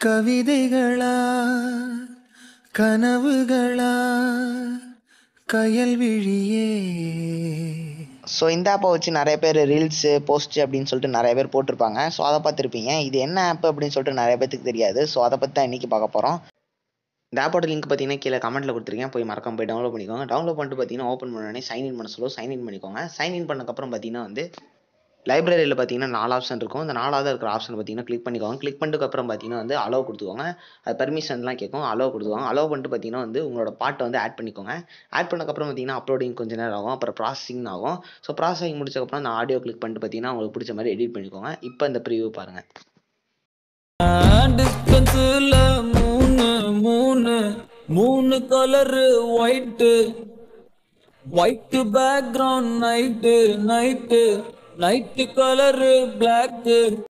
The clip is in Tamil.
கவிதைகளா கனவுகளா கயல் விழியே ஸோ இந்த ஆப்பை வச்சு நிறைய பேர் ரீல்ஸு போஸ்ட் அப்படின்னு சொல்லிட்டு நிறைய பேர் போட்டிருப்பாங்க ஸோ அதை பார்த்துருப்பீங்க இது என்ன ஆப் அப்படின்னு சொல்லிட்டு நிறைய பேத்துக்கு தெரியாது ஸோ அதை பற்றி தான் இன்றைக்கி பார்க்க போகிறோம் இந்த ஆப்போட லிங்க் பார்த்தீங்கன்னா கீழே கமெண்ட்டில் கொடுத்துருக்கேன் போய் மறக்காம போய் டவுன்லோட் பண்ணிக்கோங்க டவுன்லோட் பண்ணிட்டு பார்த்தீங்கன்னா ஓப்பன் பண்ணோடனே சைன் இன் பண்ண சொல்லுவோம் சைன் இன் பண்ணிக்கோங்க சைன் இன் பண்ணக்கப்புறம் பார்த்தீங்கன்னா வந்து லைப்ரரியில் பார்த்தீங்கன்னா நாலு ஆப்ஷன் இருக்கும் இந்த நாலாவது இருக்கிற ஆப்ஷன் பார்த்தீங்கன்னா கிளிக் பண்ணிக்கோங்க கிளிக் பண்ணிட்டு அப்புறம் பார்த்தீங்கன்னா வந்து அலோவ் கொடுத்துக்கோங்க அது பர்மிஷன்லாம் கேட்கும் அலோவ் கொடுத்துக்கோங்க அலோவ் பண்ணிட்டு பார்த்தீங்கன்னா வந்து உங்களோட பாட்டை வந்து ஆட் பண்ணிக்கோங்க ஆட் பண்ணக்கப்புறம் பார்த்தீங்கன்னா அப்லோடிங் கொஞ்ச நேரம் ஆகும் அப்புறம் ப்ராசஸிங் ஆகும் ஸோ ப்ராசஸிங் முடிச்சக்கப்புறம் அந்த ஆடியோ கிளிக் பண்ணிட்டு பார்த்தீங்கன்னா உங்களுக்கு பிடிச்ச மாதிரி எடிட் பண்ணிக்கோங்க இப்போ இந்த ப்ரிவியூ பாருங்கள் டிஸ்டன்ஸ்ல மூணு மூணு மூணு colour white white background night night night colour block